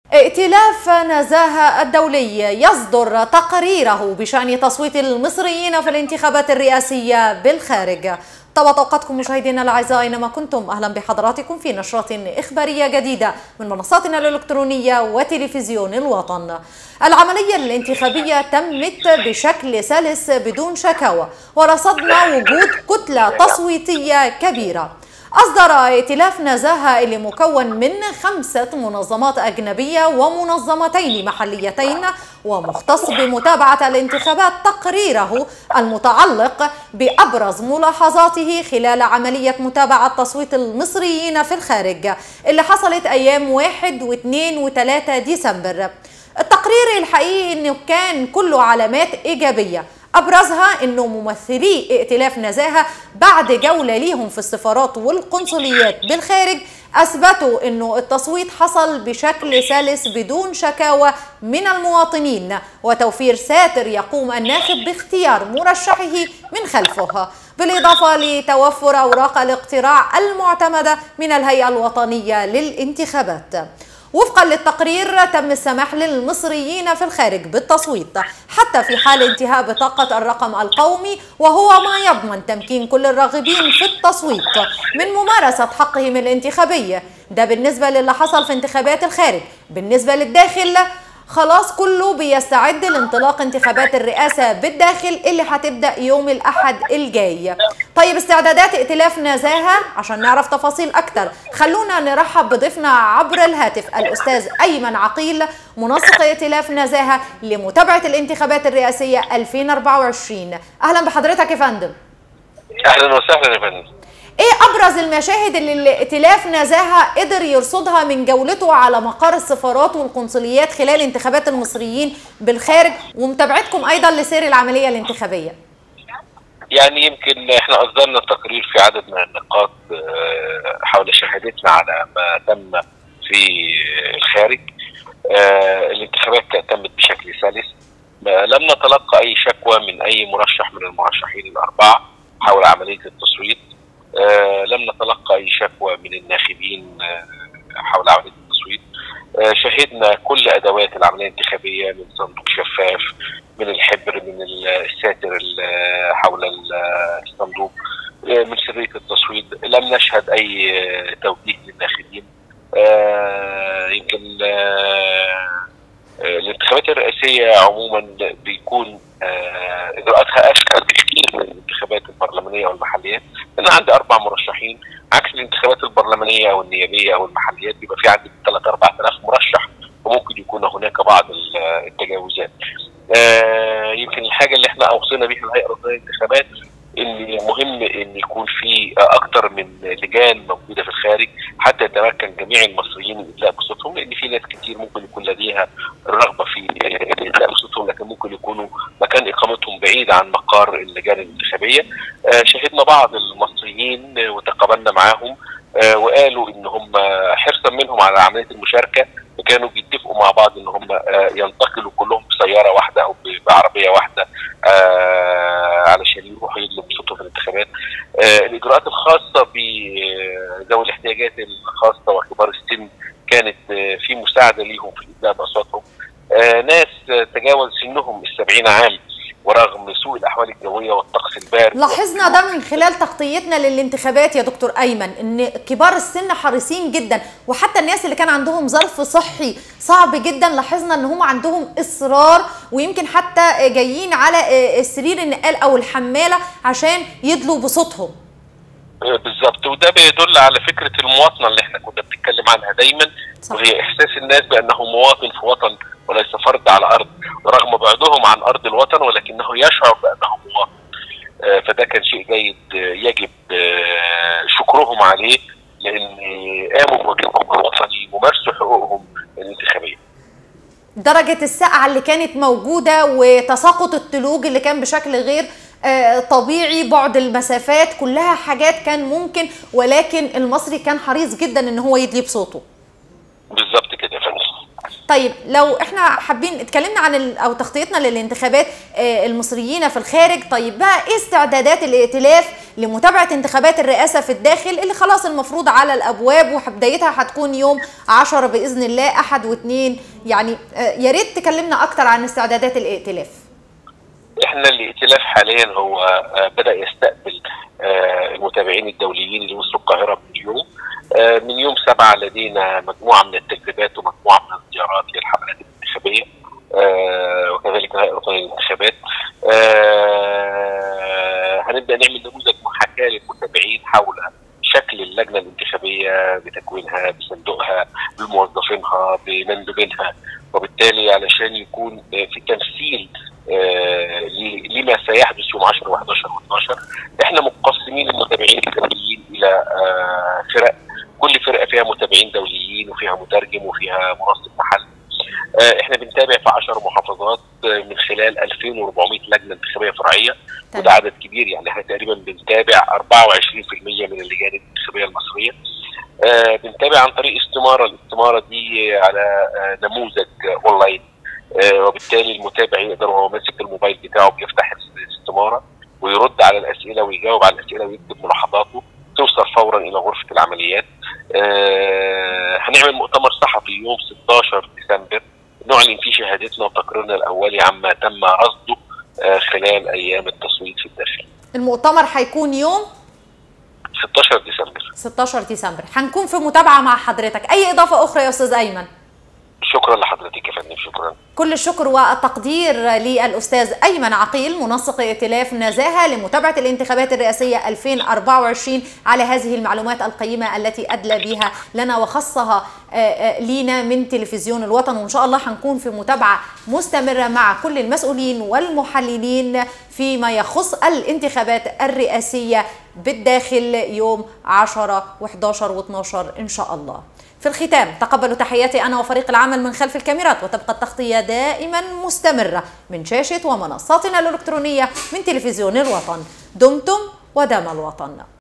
ائتلاف نزاهة الدولي يصدر تقريره بشأن تصويت المصريين في الانتخابات الرئاسية بالخارج طبعا اوقاتكم مشاهدينا الاعزاء اينما كنتم اهلا بحضراتكم في نشرة اخباريه جديده من منصاتنا الالكترونيه وتلفزيون الوطن. العمليه الانتخابيه تمت بشكل سلس بدون شكاوى ورصدنا وجود كتله تصويتيه كبيره. أصدر ائتلاف نزاهة اللي مكون من خمسة منظمات أجنبية ومنظمتين محليتين ومختص بمتابعة الانتخابات تقريره المتعلق بأبرز ملاحظاته خلال عملية متابعة تصويت المصريين في الخارج اللي حصلت أيام 1 و2 و3 ديسمبر التقرير الحقيقي أنه كان كله علامات إيجابية ابرزها انه ممثلي ائتلاف نزاهه بعد جوله ليهم في السفارات والقنصليات بالخارج اثبتوا انه التصويت حصل بشكل سلس بدون شكاوى من المواطنين وتوفير ساتر يقوم الناخب باختيار مرشحه من خلفه بالاضافه لتوفر اوراق الاقتراع المعتمده من الهيئه الوطنيه للانتخابات وفقا للتقرير تم السماح للمصريين في الخارج بالتصويت حتى في حال انتهاء بطاقة الرقم القومي وهو ما يضمن تمكين كل الراغبين في التصويت من ممارسة حقهم الانتخابي ده بالنسبة للي حصل في انتخابات الخارج بالنسبة للداخل خلاص كله بيستعد لانطلاق انتخابات الرئاسة بالداخل اللي هتبدأ يوم الأحد الجاي طيب استعدادات ائتلاف نزاهة عشان نعرف تفاصيل أكتر خلونا نرحب بضيفنا عبر الهاتف الأستاذ أيمن عقيل منسق ائتلاف نزاهة لمتابعة الانتخابات الرئاسية 2024 أهلا بحضرتك يا فندم أهلا وسهلا يا فندم ايه ابرز المشاهد اللي الائتلاف نزاهه قدر يرصدها من جولته على مقار السفارات والقنصليات خلال انتخابات المصريين بالخارج ومتابعتكم ايضا لسير العمليه الانتخابيه يعني يمكن احنا اصدرنا تقرير في عدد من النقاط حول شهادتنا على ما تم في الخارج الانتخابات تمت بشكل سلس لم نتلقى اي شكوى من اي مرشح من المرشحين الاربعه حول عمليه التصويت آه لم نتلقى اي شكوى من الناخبين آه حول عمليه التصويت آه شهدنا كل ادوات العمليه الانتخابيه من صندوق شفاف من الحبر من الساتر حول الصندوق من سريه التصويت لم نشهد اي توجيه للناخبين يمكن الانتخابات الرئاسيه عموما بيكون اجراءاتها اسهل بكثير من الانتخابات البرلمانيه او المحليات لان عندي اربع مرشحين عكس الانتخابات البرلمانيه او النيابيه او المحليات بيبقى في عندي 3 4000 مرشح وممكن يكون هناك بعض التجاوزات. آه يمكن الحاجه اللي احنا اوصينا بيها الهيئه الوطنيه للانتخابات ان مهم ان يكون في اكثر من لجان موجوده في الخارج حتى يتمكن جميع المصريين من ادلاء بصوتهم لان في ناس كتير ممكن يكون لديها الرغبه في ادلاء بصوتهم لكن ممكن يكونوا مكان اقامتهم بعيد عن مقار اللجان الانتخابيه آه شهدنا بعض المصريين وتقابلنا معاهم آه وقالوا ان هم حرصا منهم على عمليه المشاركه وكانوا بيتفقوا مع بعض ان هم آه ينتقلوا كلهم بسياره واحده او بعربيه واحده علشان يروحوا يدلوا بصوتهم في الانتخابات الاجراءات الخاصه بذوي الاحتياجات الخاصه وكبار السن كانت في مساعده ليهم في ادلاء باصواتهم ناس تجاوز سنهم السبعين عام ورغم سوء الاحوال الجويه والطقس البارد لاحظنا ده من خلال تغطيتنا للانتخابات يا دكتور ايمن ان كبار السن حريصين جدا وحتى الناس اللي كان عندهم ظرف صحي صعب جدا لاحظنا ان هم عندهم اصرار ويمكن حتى جايين على سرير النقال او الحماله عشان يدلوا بصوتهم بالظبط وده بيدل على فكره المواطنه اللي احنا كنا بنتكلم عنها دايما صح. وهي احساس الناس بانه مواطن في وطن وليس فرد على ارض رغم بعدهم عن ارض الوطن ولكنه يشعر بانه مواطن آه فده كان شيء جيد آه يجب آه شكرهم عليه لان قاموا بواجبهم الوطني ومارسوا حقوقهم الانتخابيه. درجة السقعة اللي كانت موجودة وتساقط التلوج اللي كان بشكل غير طبيعي بعد المسافات كلها حاجات كان ممكن ولكن المصري كان حريص جدا ان هو يدلي بصوته بالظبط كده يا فندم طيب لو احنا حابين اتكلمنا عن او تغطيتنا للانتخابات المصريين في الخارج طيب بقى ايه استعدادات الائتلاف لمتابعه انتخابات الرئاسه في الداخل اللي خلاص المفروض على الابواب وبدايتها هتكون يوم 10 باذن الله احد واثنين يعني يا ريت تكلمنا اكتر عن استعدادات الائتلاف احنا الائتلاف حاليا هو بدا يستقبل المتابعين الدوليين اللي وصلوا القاهره من اليوم من يوم سبعة لدينا مجموعة من التجربات ومجموعة من الزيارات للحملات الانتخابية وكذلك الهيئة الوطنية للانتخابات هنبدأ نعمل نموذج محاكاة للمتابعين حول شكل اللجنة الانتخابية بتكوينها بصندوقها بموظفينها بمندوبينها وبالتالي علشان يكون في تمثيل لما سيحدث يوم 10 و11 و12 احنا مقسمين المتابعين الدوليين الى فرق كل فرقه فيها متابعين دوليين وفيها مترجم وفيها منسق محلي احنا بنتابع في 10 محافظات من خلال 2400 لجنه انتخابيه فرعيه وده عدد كبير يعني احنا تقريبا بنتابع 24% من اللجان الانتخابيه المصريه آه بنتابع عن طريق استماره الاستماره دي على آه نموذج اونلاين آه وبالتالي المتابع يقدر وهو ماسك الموبايل بتاعه بيفتح الاستماره ويرد على الاسئله ويجاوب على الاسئله ويكتب ملاحظاته توصل فورا الى غرفه العمليات هنعمل مؤتمر صحفي يوم 16 ديسمبر نعلن فيه شهادتنا وتقريرنا الاولي عما تم رصده خلال ايام التصويت في الداخل المؤتمر هيكون يوم 16 ديسمبر 16 ديسمبر هنكون في متابعه مع حضرتك اي اضافه اخرى يا استاذ ايمن شكرا لحضرتك يا فندم شكرا كل الشكر والتقدير للاستاذ ايمن عقيل منسق ائتلاف نزاهه لمتابعه الانتخابات الرئاسيه 2024 على هذه المعلومات القيمه التي ادلى بها لنا وخصها لينا من تلفزيون الوطن وان شاء الله هنكون في متابعه مستمره مع كل المسؤولين والمحللين فيما يخص الانتخابات الرئاسيه بالداخل يوم 10 و11 و12 ان شاء الله في الختام تقبلوا تحياتي أنا وفريق العمل من خلف الكاميرات وتبقى التغطية دائما مستمرة من شاشة ومنصاتنا الإلكترونية من تلفزيون الوطن دمتم ودام الوطن